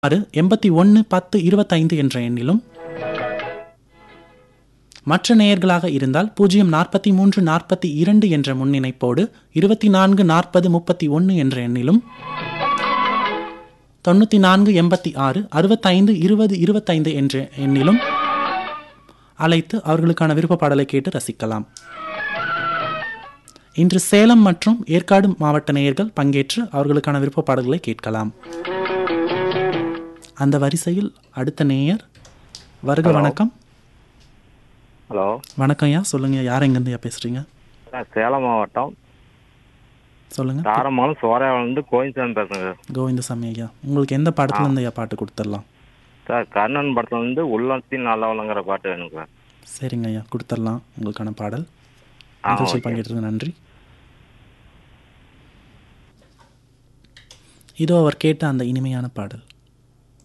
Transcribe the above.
ஆறு எண்பத்தி ஒன்று பத்து இருபத்தைந்து என்ற எண்ணிலும் மற்ற நேயர்களாக இருந்தால் பூஜ்ஜியம் நாற்பத்தி மூன்று நாற்பத்தி இரண்டு என்ற முன்னிணைப்போடு இருபத்தி நான்கு நாற்பது முப்பத்தி ஒன்று என்ற எண்ணிலும் தொண்ணூற்றி நான்கு எண்பத்தி ஆறு அறுபத்தைந்து இருபது இருபத்தைந்து என்ற எண்ணிலும் அழைத்து அவர்களுக்கான விருப்ப பாடலை கேட்டு ரசிக்கலாம் இன்று சேலம் மற்றும் ஏற்காடு மாவட்ட நேயர்கள் பங்கேற்று அவர்களுக்கான விருப்ப பாடல்களை கேட்கலாம் அந்த வரிசையில் அடுத்த நேயர் வருக வணக்கம் ஹலோ வணக்கம் ஐயா சொல்லுங்க யார் எங்கேருந்து ஐயா பேசுறீங்க நான் சேலம் மாவட்டம் சொல்லுங்க தாரமங்கலம் சோரையாவிலேருந்து கோயின்சாமி பேசுகிறேன் கோவிந்தசாமி ஐயா உங்களுக்கு எந்த படத்துல இருந்து ஐயா பாட்டு கொடுத்துடலாம் சார் கர்ணன் படத்துல வந்து உள்ளத்தின் நல்லவளங்கிற பாட்டு வேணும் சார் சரிங்க ஐயா கொடுத்துடலாம் உங்களுக்கான பாடல் ஆ, நிகழ்ச்சியில் ஓகே. பங்கேற்றதுக்கு நன்றி இதோ அவர் கேட்ட அந்த இனிமையான பாடல்